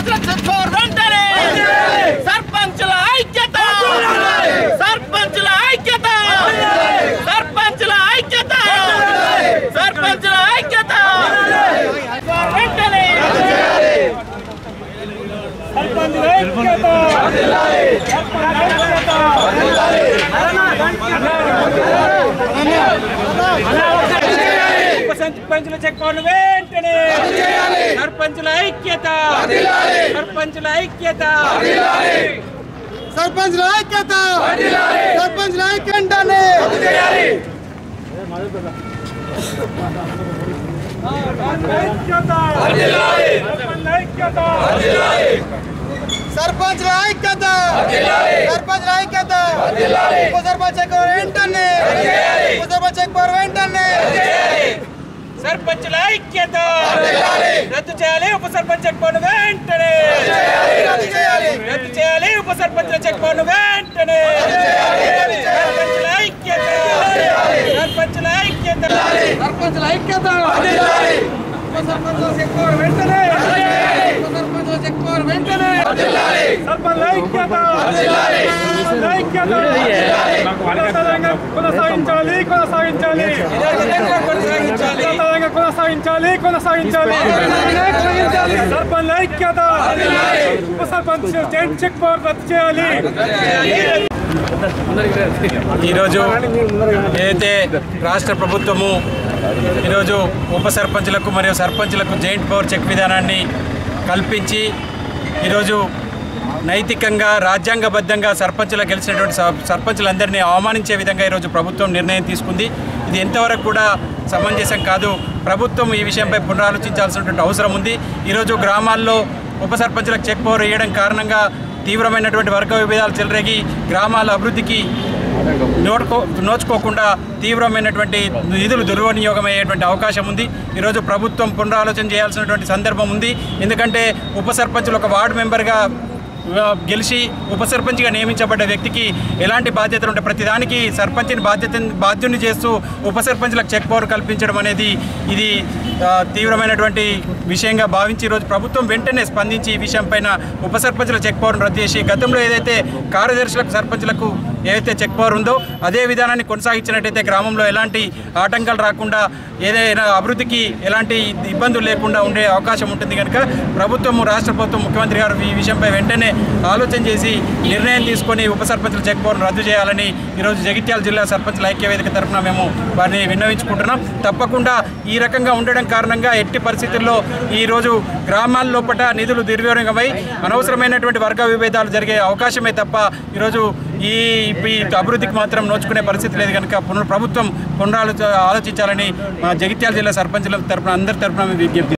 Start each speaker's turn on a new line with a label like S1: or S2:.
S1: సర్పంచుల check power వెంటనే సర్పంచుల ఐక్యత సర్పంచుల ఐక్యత సర్పంచుల ఐక్యత సర్పంచుల ఐక్యత వెంటనే
S2: సర్పంచుల చెక్ పవర్ వెంటనే సర్పంచుల ఐక్యత సర్పంచుల ఐక్యత
S1: సర్పంచుల ఐక్యత సర్పంచుల ఐక్యత సర్పంచుల ఐక్యత సర్పంచుల ఐక్యత ఉప సర్పంచ్ చెక్ పవర్ వెంటనే ఉప సర్పంచ్ చెక్ పవర్ వెంటనే
S2: సర్పంచుల ఐక్యత రద్దు చేయాలి ఉప సర్పంచ్ చెక్ పవర్ వెంటనే
S1: రద్దు చేయాలి
S2: రద్దు చేయాలి ఉప సర్పంచుల చెక్ పవర్ వెంటనే సర్పంచుల ఐక్యత సర్పంచుల ఐక్యత
S1: సర్పంచుల ఐక్యత ఉప సర్పంచుల చెక్ పవర్ వెంటనే ఉప సర్పంచుల చెక్ పవర్ వెంటనే
S2: సర్పంచుల ఐక్యత ఐక్యత కొనసాగించాలి కొనసాగించాలి కొనసాగించాలి కొనసాగించాలి కొనసాగించాలి సర్పంచ్ ఐక్యత ఉప సర్పంచ్ జైన్ చెక్ పవర్ రద్దు చేయాలి
S3: ఈరోజు ఏదైతే రాష్ట్ర ప్రభుత్వము ఈరోజు ఉప సర్పంచులకు మరియు సర్పంచులకు జాయింట్ పవర్ చెక్ విధానాన్ని కల్పించి ఈరోజు నైతికంగా రాజ్యాంగబద్ధంగా సర్పంచులకు గెలిచినటువంటి సర్- సర్పంచులందరినీ అవమానించే విధంగా ఈరోజు ప్రభుత్వం నిర్ణయం తీసుకుంది ఇది ఎంతవరకు కూడా సమంజసం కాదు ప్రభుత్వం ఈ విషయంపై పునరాలోచించాల్సినటువంటి అవసరం ఉంది ఈరోజు గ్రామాల్లో ఉప సర్పంచులకు చెక్ పవర్ వేయడం కారణంగా తీవ్రమైనటువంటి వర్గ విభేదాలు చెలరేగి గ్రామాల అభివృద్ధికి నోడుకో నోచుకోకుండా తీవ్రమైనటువంటి నిధులు దుర్వినియోగం అయ్యేటువంటి అవకాశం ఉంది ఈరోజు ప్రభుత్వం పునరాలోచన చేయాల్సినటువంటి సందర్భం ఉంది ఎందుకంటే ఉప సర్పంచులు ఒక వార్డు మెంబర్గా ఆ, గెలిచి ఉప సర్పంచ్గా నియమించబడ్డ వ్యక్తికి ఎలాంటి బాధ్యతలు ఉంటాయి ప్రతిదానికి సర్పంచ్ని బాధ్యత బాధ్యుని చేస్తూ ఉప సర్పంచ్లకు చెక్ పవర్ కల్పించడం అనేది ఇది ఆ, తీవ్రమైనటువంటి విషయంగా భావించి ఈరోజు ప్రభుత్వం వెంటనే స్పందించి ఈ విషయం పైన ఉప సర్పంచుల చెక్ పవర్ను రద్దు చేసి గతంలో ఏదైతే కార్యదర్శులకు సర్పంచులకు ఏదైతే చెక్ పవర్ ఉందో అదే విధానాన్ని కొనసాగించినట్టయితే గ్రామంలో ఎలాంటి ఆటంకాలు రాకుండా ఏదైనా అభివృద్ధికి ఎలాంటి ఇబ్బందులు లేకుండా ఉండే అవకాశం ఉంటుంది కనుక ప్రభుత్వం రాష్ట్ర ప్రభుత్వం ముఖ్యమంత్రి గారు ఈ విషయంపై వెంటనే ఆలోచన చేసి నిర్ణయం తీసుకొని ఉప సర్పంచుల చెక్ పవర్ను రద్దు చేయాలని ఈరోజు జగిత్యాల జిల్లా సర్పంచుల ఐక్య వేదిక తరఫున మేము వారిని విన్నవించుకుంటున్నాం తప్పకుండా ఈ రకంగా ఉండడం కారణంగా ఎట్టి పరిస్థితుల్లో ఈరోజు గ్రామాల లోపల నిధులు దుర్వినియోగమై అనవసరమైనటువంటి వర్గ విభేదాలు జరిగే అవకాశమే తప్ప ఈరోజు ఈ ఈ అభివృద్ధికి మాత్రం నోచుకునే పరిస్థితి లేదు కనుక పునర్ ప్రభుత్వం పునరాలో ఆలోచించాలని మా జగిత్యాల జిల్లా సర్పంచుల తరపున అందరి తరపున మేము విజ్ఞప్తి